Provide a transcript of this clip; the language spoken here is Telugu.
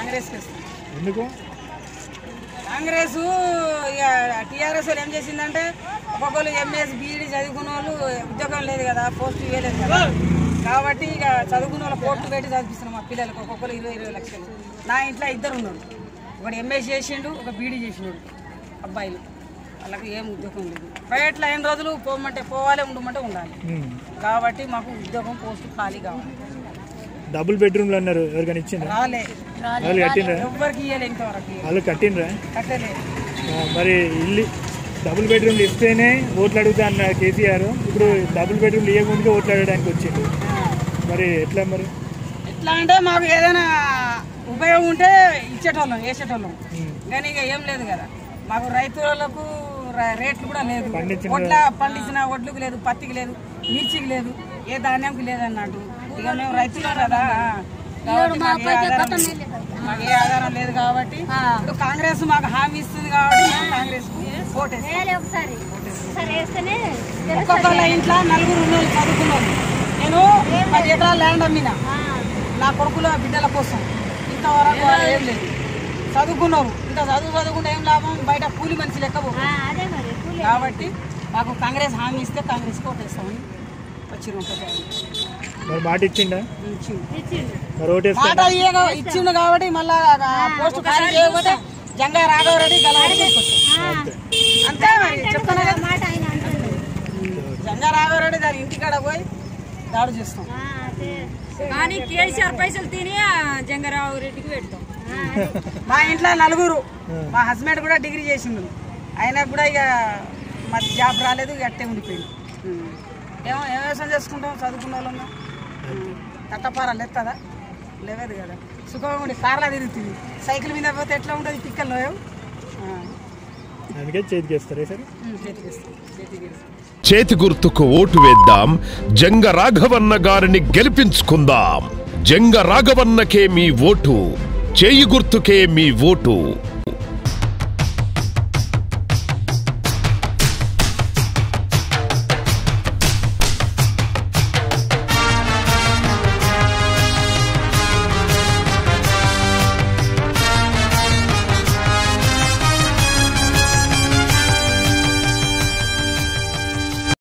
కాంగ్రెస్కి ఇస్తాం ఎందుకు కాంగ్రెస్ ఇక టీఆర్ఎస్ వాళ్ళు ఏం చేసిందంటే ఒక్కొక్కరు ఎంఎస్ బీఈడి చదువుకున్న వాళ్ళు ఉద్యోగం లేదు కదా పోస్ట్ ఇవ్వలేదు కదా కాబట్టి ఇక చదువుకున్న వాళ్ళ పోస్టు పెట్టి చదివిస్తున్నాం మా పిల్లలకు ఒక్కొక్కరు ఇరవై ఇరవై లక్షలు నా ఇంట్లో ఇద్దరు ఉన్నారు ఒకడు ఎంఎస్ చేసిండు ఒక బీడీ చేసిండు అబ్బాయిలు వాళ్ళకి ఏం ఉద్యోగం లేదు ప్రైవేట్లో ఎన్ని రోజులు పోమంటే పోవాలి ఉండమంటే ఉండాలి ఉమ్. కాబట్టి మాకు ఉద్యోగం పోస్ట్ ఖాళీ కావాలి డబుల్ బెడ్రూమ్లు అన్నారు ఎవరికైనా ఇచ్చిండ్రా రాలే వాళ్ళు కట్టిండ్రా ఎవ్వరికి ఇవ్వలే ఇంతవరకు వాళ్ళు కట్టిండ్రా కట్టలేదు ఆ, మరి ఇల్లు డబుల్ బెడ్రూమ్లు ఇస్తేనే ఓట్లు అడుగుతా అన్న కేసీఆర్ ఇప్పుడు డబుల్ బెడ్రూమ్లు ఇవ్వకుండా ఓట్లు అడగడానికి వచ్చిండు మరి ఎట్లా మరి ఎట్లా అంటే మాకు ఏదైనా ఉపయోగం ఉంటే ఇచ్చేటోళ్ళం వేసేటోళ్ళం ఉమ్. కానీ ఇక ఏం లేదు కదా మాకు రైతులకు ర- రేట్లు కూడా లేదు పండించిన- వడ్ల పండించిన వడ్లకు లేదు పత్తికి లేదు మిర్చికి లేదు ఏ ధాన్యంకి లేదు అన్నట్టు ఇక మేము రైతులం కదా కాబట్టి మాకు ఏ ఆధారం లేదు. మాకు ఏ ఆధారం లేదు కాబట్టి ఇప్పుడు కాంగ్రెస్ మాకు హామీ ఇస్తుంది కాబట్టి మేము కాంగ్రెస్ ఓటేస్తాం వేయాలి ఒకసారి ఒకసారి వేస్తేనే ఒక్కొక్కళ్ళ ఇంట్లో నలుగురు ఉన్నోళ్ళు చదువుకున్నారు నేను పది ఎకరాల ల్యాండ్ అమ్మిన నా కొడుకుల బిడ్డల కోసం ఇంతవరకు ఏం లేదు చదువుకున్నారు ఇంత చదువు చదువుకుంటే ఏం లాభం బయట కూలి మనిషి లెక్క పోకు. ఆ, అదే మరి కూలి కాబట్టి మాకు కాంగ్రెస్ హామీ ఇస్తే కాంగ్రెస్ ఓటేస్తామని వచ్చిన మరి మాట ఇచ్చిండా ఇచ్చిండు మరి ఓటేస్తా మాట ఇయ్యగా ఇచ్చిండు కాబట్టి మళ్ళా ఆ పోస్ట్ ఖాళీ చేయకపోతే జంగా రాఘవరెడ్డి గలవాడి తీసుకొచ్చాం అంతే మరి చెప్తాను కదా మాట ఆయన అంటుండు జంగా రాఘవరెడ్డి దాని ఇంటికాడ పోయి దాడి చేస్తాం ఆ, అదే. కానీ కేసీఆర్ పైసలు తిని ఆ జంగరావు రెడ్డికి పెడతాం ఆ, అదే. మా ఇంట్లో నలుగురు మా హస్బెండ్ కూడా డిగ్రీ చేసిండు అయినా కూడా ఇక మాకు జాబ్ రాలేదు ఇక అట్టే ఉండిపోయింది ఏమో ఏం వ్యవసాయం చేసుకుంటాం చదువుకున్న వాళ్ళం తట్టపార లేస్తుందా లేవదు కదా సుఖంగా ఉండి కార్లా తిరుగుతుంది సైకిల్ మీద పోతే ఎట్లా ఉంటుంది పిక్కల్లో ఏం? ఆ, అందుకే చేతికి వేస్తారా సరే ఉమ్, చేతికి ఇస్తాం, చేతికి ఇస్తాం. చేతి గుర్తుకు ఓటు వేద్దాం జంగ రాఘవన్న గారిని గెలిపించుకుందాం జంగ రాఘవన్నకే మీ ఓటు చేయి గుర్తుకే మీ ఓటు